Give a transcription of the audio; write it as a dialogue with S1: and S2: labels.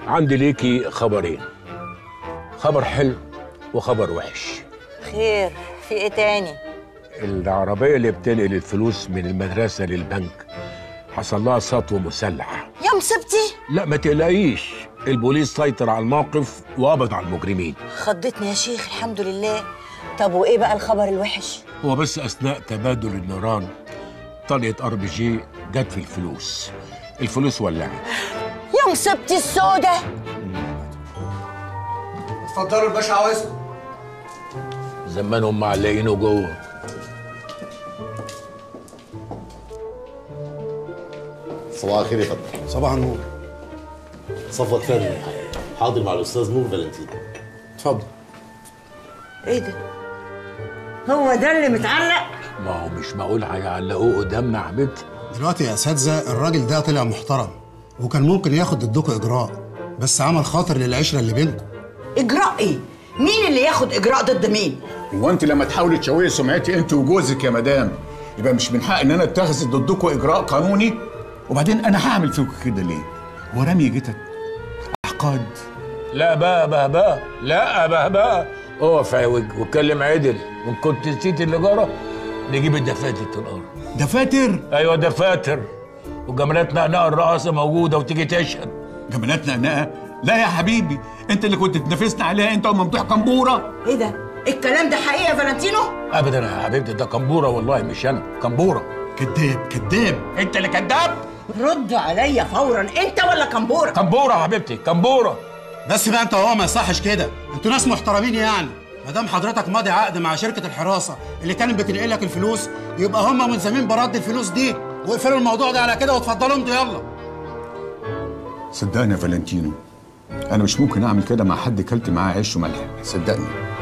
S1: عندي ليكي خبرين خبر حلو وخبر وحش
S2: خير في ايه تاني
S1: العربية اللي بتنقل الفلوس من المدرسة للبنك حصل لها سطو مسلح
S2: يا مصيبتي
S1: لا ما تقلقيش البوليس سيطر على الموقف وقبض على المجرمين
S2: خضتني يا شيخ الحمد لله طب وايه بقى الخبر الوحش
S1: هو بس أثناء تبادل النيران طلقة ار بي جي جت في الفلوس الفلوس ولعت
S2: يا مصيبتي السودة
S3: اتفضلوا الباشا عاوزكم
S1: زمانهم معلقينه جوه
S4: صباح الخير يا فندم
S3: صباح النور
S4: صفوت فهمي حاضر مع الاستاذ نور فالنتين
S3: اتفضل
S2: ايه ده هو ده اللي متعلق
S1: ما هو مش معقول هيعلقوه قدامنا يا حبيبتي
S3: دلوقتي يا اساتذه الراجل ده طلع محترم وكان ممكن ياخد ضدكم اجراء بس عمل خاطر للعشره اللي بينكم
S2: اجراء ايه مين اللي ياخد اجراء ضد مين
S5: هو انت لما تحاولي تشوهي سمعتي انت وجوزك يا مدام يبقى مش من حق ان انا اتخذ ضدكم اجراء قانوني وبعدين انا هعمل فيكم كده ليه؟ هو رمي جتت احقاد
S1: لا بقى بقى بقى لا بقى بقى اقف عوج واتكلم عدل وان كنت نسيت اللي جرى نجيب الدفاتر الارض
S5: دفاتر
S1: ايوه دفاتر وجمالات نقنقه الرقاصه موجوده وتيجي تشهد
S5: جمالات نقنقه لا يا حبيبي انت اللي كنت تنافسني عليها انت وممدوح كمبوره
S2: ايه ده الكلام ده حقيقي يا فالنتينو
S1: ابدا يا حبيبتي ده كمبوره والله مش انا كمبوره
S5: كذاب كذاب
S1: انت اللي كذاب
S2: ردوا عليا فورا انت ولا كمبوره
S1: كمبوره يا حبيبتي كمبوره
S3: بس بقى انت وهو ما يصحش كده انتوا ناس محترمين يعني ما دام حضرتك ماضي عقد مع شركه الحراسه اللي كانت بتنقل لك الفلوس يبقى هم ملزمين برد الفلوس دي واقفلوا الموضوع ده على كده واتفضلوا امضوا يلا
S5: صدقني يا فالنتينو انا مش ممكن اعمل كده مع حد كلت معاه عيش وملح صدقني